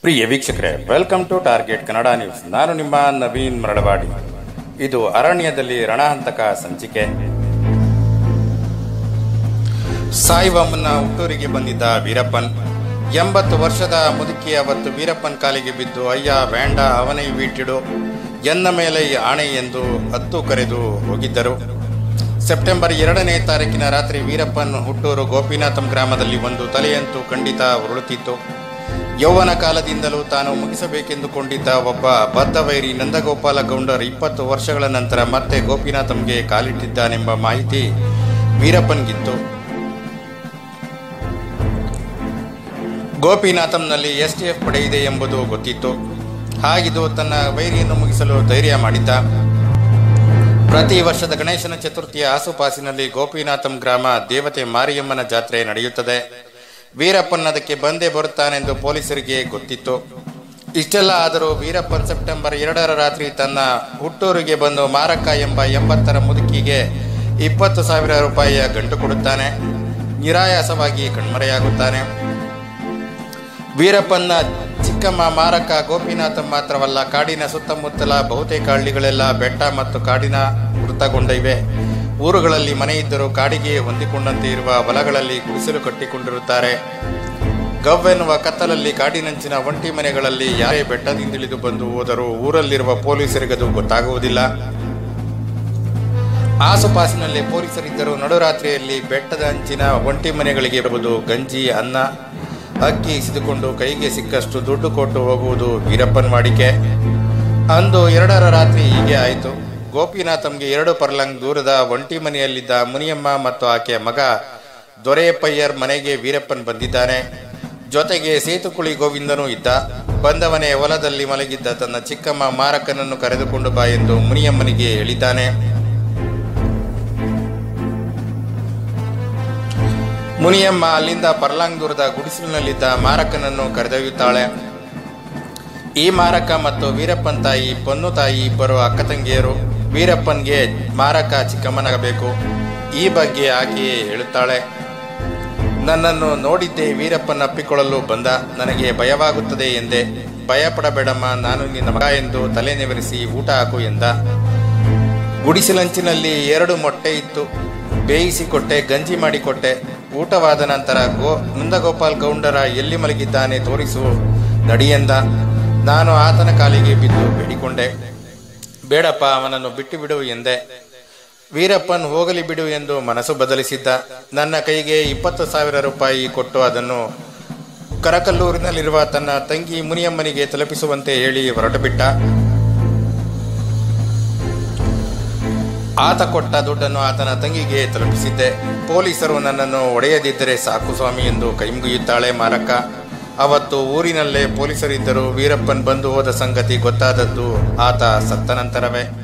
ಪ್ರಿಯ ವೀಕ್ಷಕರೇ welcome to Target Kannada news ನಾನು ನಿಮ್ಮ ನವೀನ್ ಮರಳವಾಡಿ ಇದು ಅರಣ್ಯದಲ್ಲಿ ರಣಹಂತಕ ಸಂಚಿಕೆ ಸಾಯುವ ಮುನ್ನ ಹುಟ್ಟೂರಿಗೆ ಬಂದಿದ್ದ ವೀರಪ್ಪನ್ ಎಂಬತ್ತು ವರ್ಷದ ಮುದುಕಿ ಅವತ್ತು ವೀರಪ್ಪನ್ ಕಾಲಿಗೆ ಬಿದ್ದು ಅಯ್ಯ ಬೇಂಡ ಅವನೇ ವೀಟಿಡು ಎನ್ನ ಮೇಲೆ ಈ ಆಣೆ ಎಂದು ಹತ್ತು ಕರೆದು ಹೋಗಿದ್ದರು ಸೆಪ್ಟೆಂಬರ್ ಎರಡನೇ ತಾರೀಕಿನ ರಾತ್ರಿ ವೀರಪ್ಪನ್ ಹುಟ್ಟೂರು ಗೋಪಿನಾಥಂ ಗ್ರಾಮದಲ್ಲಿ ಒಂದು ತಲೆಯಂತೂ ಖಂಡಿತ ಉರುಳುತ್ತಿತ್ತು ಯೌವನ ಕಾಲದಿಂದಲೂ ತಾನು ಮುಗಿಸಬೇಕೆಂದುಕೊಂಡಿದ್ದ ಒಬ್ಬ ಬದ್ಧ ವೈರಿ ನಂದಗೋಪಾಲ ಗೌಂಡರ್ ಇಪ್ಪತ್ತು ವರ್ಷಗಳ ನಂತರ ಮತ್ತೆ ಗೋಪಿನಾಥಂಗೆ ಕಾಲಿಟ್ಟಿದ್ದಾನೆಂಬ ಮಾಹಿತಿ ವೀರಪ್ಪನ್ಗಿತ್ತು ಗೋಪಿನಾಥಂನಲ್ಲಿ ಎಸ್ಟಿಎಫ್ ಪಡೆ ಇದೆ ಎಂಬುದು ಗೊತ್ತಿತ್ತು ಹಾಗಿದು ತನ್ನ ವೈರಿಯನ್ನು ಮುಗಿಸಲು ಧೈರ್ಯ ಮಾಡಿದ್ದ ಪ್ರತಿ ವರ್ಷದ ಗಣೇಶನ ಚತುರ್ಥಿಯ ಆಸುಪಾಸಿನಲ್ಲಿ ಗೋಪಿನಾಥಂ ಗ್ರಾಮ ದೇವತೆ ಮಾರಿಯಮ್ಮನ ಜಾತ್ರೆ ನಡೆಯುತ್ತದೆ ವೀರಪ್ಪನ್ ಅದಕ್ಕೆ ಬಂದೇ ಬರುತ್ತಾನೆಂದು ಪೊಲೀಸರಿಗೆ ಗೊತ್ತಿತ್ತು ಇಷ್ಟೆಲ್ಲ ಆದರೂ ವೀರಪ್ಪನ್ ಸೆಪ್ಟೆಂಬರ್ ಎರಡರ ರಾತ್ರಿ ತನ್ನ ಹುಟ್ಟೂರಿಗೆ ಬಂದು ಮಾರಕ್ಕ ಎಂಬ ಎಂಬತ್ತರ ಮುದುಕಿಗೆ ಇಪ್ಪತ್ತು ಸಾವಿರ ರೂಪಾಯಿಯ ಗಂಟು ಕೊಡುತ್ತಾನೆ ನಿರಾಯಾಸವಾಗಿ ಕಣ್ಮರೆಯಾಗುತ್ತಾನೆ ವೀರಪ್ಪನ ಚಿಕ್ಕಮ್ಮ ಮಾರಕ ಗೋಪಿನಾಥ ಮಾತ್ರವಲ್ಲ ಕಾಡಿನ ಸುತ್ತಮುತ್ತಲ ಬಹುತೇಕ ಹಳ್ಳಿಗಳೆಲ್ಲ ಬೆಟ್ಟ ಮತ್ತು ಕಾಡಿನ ವೃತ್ತಗೊಂಡಿವೆ ಊರುಗಳಲ್ಲಿ ಮನೆ ಇದ್ದರೂ ಕಾಡಿಗೆ ಹೊಂದಿಕೊಂಡಂತೆ ಇರುವ ಹೊಲಗಳಲ್ಲಿ ಗುಡಿಸಲು ಕಟ್ಟಿಕೊಂಡಿರುತ್ತಾರೆ ಗವ್ವೆನ್ನುವ ಕತ್ತಲಲ್ಲಿ ಕಾಡಿನಂಚಿನ ಒಂಟಿ ಮನೆಗಳಲ್ಲಿ ಯಾರೇ ಬೆಟ್ಟದಿಂದಿಳಿದು ಬಂದು ಹೋದರೂ ಊರಲ್ಲಿರುವ ಪೊಲೀಸರಿಗದು ಗೊತ್ತಾಗುವುದಿಲ್ಲ ಆಸುಪಾಸಿನಲ್ಲಿ ಪೊಲೀಸರಿದ್ದರೂ ನಡುರಾತ್ರಿಯಲ್ಲಿ ಬೆಟ್ಟದ ಅಂಚಿನ ಒಂಟಿ ಮನೆಗಳಿಗೆ ಬರುವುದು ಗಂಜಿ ಅನ್ನ ಅಕ್ಕಿ ಇಸಿದುಕೊಂಡು ಕೈಗೆ ಸಿಕ್ಕಷ್ಟು ದುಡ್ಡು ಕೊಟ್ಟು ಹೋಗುವುದು ವೀರಪ್ಪನ್ ವಾಡಿಕೆ ಅಂದು ಎರಡರ ರಾತ್ರಿ ಹೀಗೆ ಆಯಿತು ಗೋಪಿನಾಥಂಗೆ ಎರಡು ಪರ್ಲಂಗ್ ದೂರದ ಒಂಟಿ ಮನೆಯಲ್ಲಿದ್ದ ಮುನಿಯಮ್ಮ ಮತ್ತು ಆಕೆಯ ಮಗ ದೊರೆಯಪ್ಪಯ್ಯರ್ ಮನೆಗೆ ವೀರಪ್ಪನ್ ಬಂದಿದ್ದಾನೆ ಜೊತೆಗೆ ಸೇತುಕುಳಿ ಗೋವಿಂದನೂ ಇದ್ದ ಬಂದವನೇ ಹೊಲದಲ್ಲಿ ಮಲಗಿದ್ದ ತನ್ನ ಚಿಕ್ಕಮ್ಮ ಮಾರಕನನ್ನು ಕರೆದುಕೊಂಡು ಬಾ ಎಂದು ಮುನಿಯಮ್ಮನಿಗೆ ಹೇಳಿದ್ದಾನೆ ಮುನಿಯಮ್ಮ ಅಲ್ಲಿಂದ ಪರ್ಲಾಂಗ್ ದೂರದ ಗುಡಿಸಲಿನಲ್ಲಿದ್ದ ಮಾರಕನನ್ನು ಕರೆದೊಯ್ಯುತ್ತಾಳೆ ಈ ಮಾರಕ ಮತ್ತು ವೀರಪ್ಪನ್ ತಾಯಿ ಪೊನ್ನು ತಾಯಿ ಇಬ್ಬರು ಅಕ್ಕ ತಂಗಿಯರು ವೀರಪ್ಪನ್ಗೆ ಮಾರಕ ಚಿಕ್ಕಮ್ಮನಾಗಬೇಕು ಈ ಬಗ್ಗೆ ಆಕೆಯೇ ಹೇಳುತ್ತಾಳೆ ನನ್ನನ್ನು ನೋಡಿದ್ದೇ ವೀರಪ್ಪನ್ ಅಪ್ಪಿಕೊಳ್ಳಲು ಬಂದ ನನಗೆ ಭಯವಾಗುತ್ತದೆ ಎಂದೆ ಭಯಪಡಬೇಡಮ್ಮ ನಾನು ನಿನ್ನ ಮಗ ಎಂದು ತಲೆ ನೆವರಿಸಿ ಊಟ ಹಾಕು ಎಂದ ಗುಡಿಸಲಂಚಿನಲ್ಲಿ ಎರಡು ಮೊಟ್ಟೆ ಇತ್ತು ಬೇಯಿಸಿಕೊಟ್ಟೆ ಗಂಜಿ ಮಾಡಿಕೊಟ್ಟೆ ಊಟವಾದ ನಂತರ ಗೋ ನಂದಗೋಪಾಲ್ ಗೌಂಡರ ಎಲ್ಲಿ ಮಲಗಿದ್ದಾನೆ ತೋರಿಸು ನಡಿಯೆಂದ ನಾನು ಆತನ ಕಾಲಿಗೆ ಬಿದ್ದು ಬೇಡಿಕೊಂಡೆ ಬೇಡಪ್ಪ ಅವನನ್ನು ಬಿಟ್ಟು ಬಿಡು ಎಂದೆ ವೀರಪ್ಪನ್ ಹೋಗಲಿ ಬಿಡು ಎಂದು ಮನಸ್ಸು ಬದಲಿಸಿದ್ದ ನನ್ನ ಕೈಗೆ ಇಪ್ಪತ್ತು ಸಾವಿರ ರೂಪಾಯಿ ಕೊಟ್ಟು ಅದನ್ನು ಕರಕಲ್ಲೂರಿನಲ್ಲಿರುವ ತನ್ನ ತಂಗಿ ಮುನಿಯಮ್ಮನಿಗೆ ತಲುಪಿಸುವಂತೆ ಹೇಳಿ ಹೊರಟುಬಿಟ್ಟ ಆತ ಕೊಟ್ಟ ದುಡ್ಡನ್ನು ಆತನ ತಂಗಿಗೆ ತಲುಪಿಸಿದ್ದೆ ಪೊಲೀಸರು ನನ್ನನ್ನು ಒಡೆಯದಿದ್ದರೆ ಸಾಕು ಸ್ವಾಮಿ ಎಂದು ಕೈಮುಗಿಯುತ್ತಾಳೆ ಮಾರಕ್ಕ ಅವತ್ತು ಊರಿನಲ್ಲೇ ಪೊಲೀಸರಿದ್ದರೂ ವೀರಪ್ಪನ್ ಬಂದು ಹೋದ ಸಂಗತಿ ಗೊತ್ತಾದದ್ದು ಆತ ಸತ್ತ ನಂತರವೇ